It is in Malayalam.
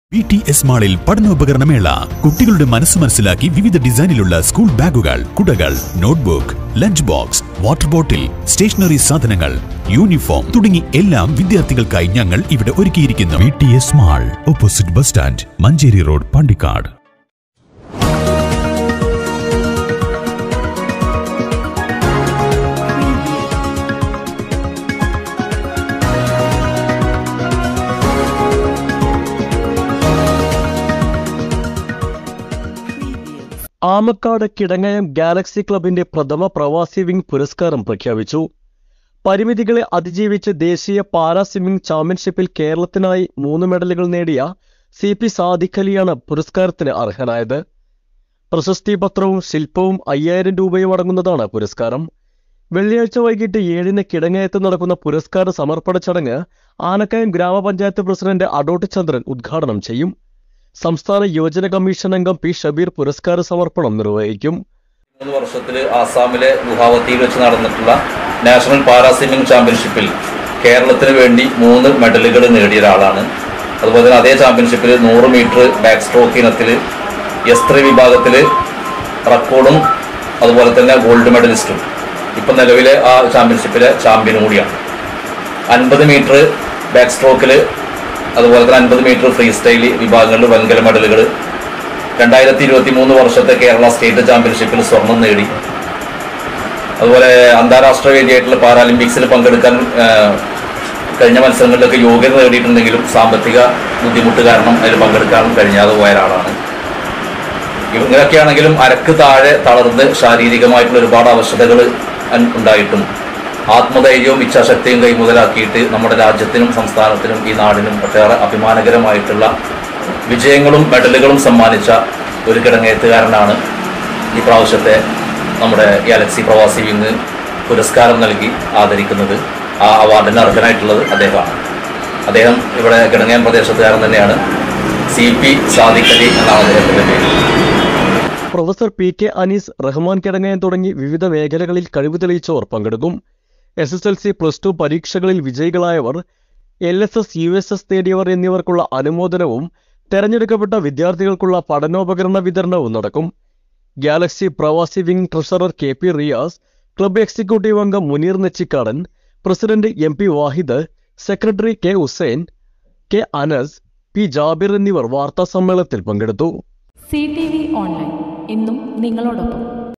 പി ടി എസ് മാളിൽ പഠനോപകരണമേള കുട്ടികളുടെ മനസ്സ് മനസ്സിലാക്കി വിവിധ ഡിസൈനിലുള്ള സ്കൂൾ ബാഗുകൾ കുടകൾ notebook lunch box water bottle stationery സാധനങ്ങൾ യൂണിഫോം തുടങ്ങി എല്ലാം വിദ്യാർത്ഥികൾക്കായി ഞങ്ങൾ ഇവിടെ ഒരുക്കിയിരിക്കുന്നു P T S mall opposite bus stand Manjeri road Pandikkad Amakkad Kidangayam galaxy ക്ലബിന്റെ പ്രഥമ പ്രവാസി വിംഗ് പുരസ്കാരം പ്രഖ്യാപിച്ചു പരിമിതികളെ അതിജീവിച്ച് ദേശീയ പാരാ സ്വിമ്മിംഗ് ചാമ്പ്യൻഷിപ്പിൽ കേരളത്തിനായി മൂന്ന് മെഡലുകൾ നേടിയ സി പി സാദിഖ് അലിയാണ് പുരസ്കാരത്തിന് അർഹനായത് പ്രശസ്തി പത്രവും ശില്പവും അയ്യായിരം രൂപയും അടങ്ങുന്നതാണ് പുരസ്കാരം വെള്ളിയാഴ്ച വൈകിട്ട് ഏഴിന് കിടങ്ങയത്ത് നടക്കുന്ന പുരസ്കാര സമർപ്പണ ചടങ്ങ് ആനക്കയം ഗ്രാമപഞ്ചായത്ത് പ്രസിഡന്റ് അഡോട്ട് ചന്ദ്രൻ ഉദ്ഘാടനം ചെയ്യും സംസ്ഥാന യുവജന കമ്മീഷൻ അംഗം പി ഷബീർ പുരസ്കാര സമർപ്പണം നിർവഹിക്കും മൂന്ന് വർഷത്തിൽ ആസാമിലെ ഗുവാഹത്തിയിൽ വെച്ച് നടന്നിട്ടുള്ള നാഷണൽ പാരാ സ്വിമ്മിംഗ് ചാമ്പ്യൻഷിപ്പിൽ കേരളത്തിന് വേണ്ടി മൂന്ന് മെഡലുകൾ നേടിയ ഒരാളാണ് അതുപോലെ തന്നെ അതേ ചാമ്പ്യൻഷിപ്പിൽ നൂറ് മീറ്റർ ബാക്ക് സ്ട്രോക്ക് ഇനത്തിൽ എസ് ത്രീ വിഭാഗത്തിൽ റെക്കോർഡും അതുപോലെ തന്നെ ഗോൾഡ് മെഡലിസ്റ്റും ഇപ്പം നിലവിലെ ആ ചാമ്പ്യൻഷിപ്പിലെ ചാമ്പ്യനും കൂടിയാണ് അൻപത് മീറ്റർ ബാക്ക് സ്ട്രോക്കിൽ അതുപോലെ തന്നെ അൻപത് മീറ്റർ ഫ്രീ സ്റ്റൈൽ വിഭാഗങ്ങളിൽ വെങ്കല മെഡലുകൾ രണ്ടായിരത്തി ഇരുപത്തി മൂന്ന് വർഷത്തെ കേരള സ്റ്റേറ്റ് ചാമ്പ്യൻഷിപ്പിൽ സ്വർണം നേടി അതുപോലെ അന്താരാഷ്ട്ര വേദിയായിട്ടുള്ള പാരാലിമ്പിക്സിൽ പങ്കെടുക്കാൻ ആ, കഴിഞ്ഞ മത്സരങ്ങളിലൊക്കെ യോഗ്യത നേടിയിട്ടുണ്ടെങ്കിലും സാമ്പത്തിക ബുദ്ധിമുട്ട് കാരണം അതിൽ പങ്കെടുക്കാൻ കഴിഞ്ഞാതെ പോയ ഒരാളാണ് ഇങ്ങനെയൊക്കെയാണെങ്കിലും അരക്ക് താഴെ തളർന്ന് ശാരീരികമായിട്ടുള്ള ഒരുപാട് അവശതകൾ ഉണ്ടായിട്ടും ആത്മധൈര്യവും ഇച്ഛാശക്തിയും കൈമുതലാക്കിയിട്ട് നമ്മുടെ രാജ്യത്തിനും സംസ്ഥാനത്തിനും ഈ നാടിനും ഒട്ടേറെ അഭിമാനകരമായിട്ടുള്ള വിജയങ്ങളും മെഡലുകളും സമ്മാനിച്ച ഒരു കിടങ്ങേത്തുകാരനാണ് ഈ പ്രാവശ്യത്തെ നമ്മുടെ ഗാലക്സി പ്രവാസി വിങ് പുരസ്കാരം നൽകി ആദരിക്കുന്നത് ആ അവാർഡിന് അർഹനായിട്ടുള്ളത് അദ്ദേഹമാണ് അദ്ദേഹം ഇവിടെ കിടങ്ങയം പ്രദേശത്തുകാരൻ തന്നെയാണ് സി പി സാദിഖ് അലി എന്നാണ് അദ്ദേഹത്തിൻ്റെ പേര് professor P K Anees Rahman Kidangayam തുടങ്ങി വിവിധ മേഖലകളിൽ കഴിവ് തെളിയിച്ചവർ പങ്കെടുക്കും S S L C plus two പരീക്ഷകളിൽ വിജയികളായവർ L S S U S S നേടിയവർ എന്നിവർക്കുള്ള അനുമോദനവും തെരഞ്ഞെടുക്കപ്പെട്ട വിദ്യാർത്ഥികൾക്കുള്ള പഠനോപകരണ വിതരണവും നടക്കും ഗാലക്സി പ്രവാസി wing treasurer K P Riyas club executive അംഗം Muneer Nechikkadan president M P Wahid secretary K Hussain K Anas P Jabir എന്നിവർ വാർത്താ സമ്മേളനത്തിൽ പങ്കെടുത്തു സി ടി വി ഓൺലൈൻ എന്നും നിങ്ങളോടൊപ്പം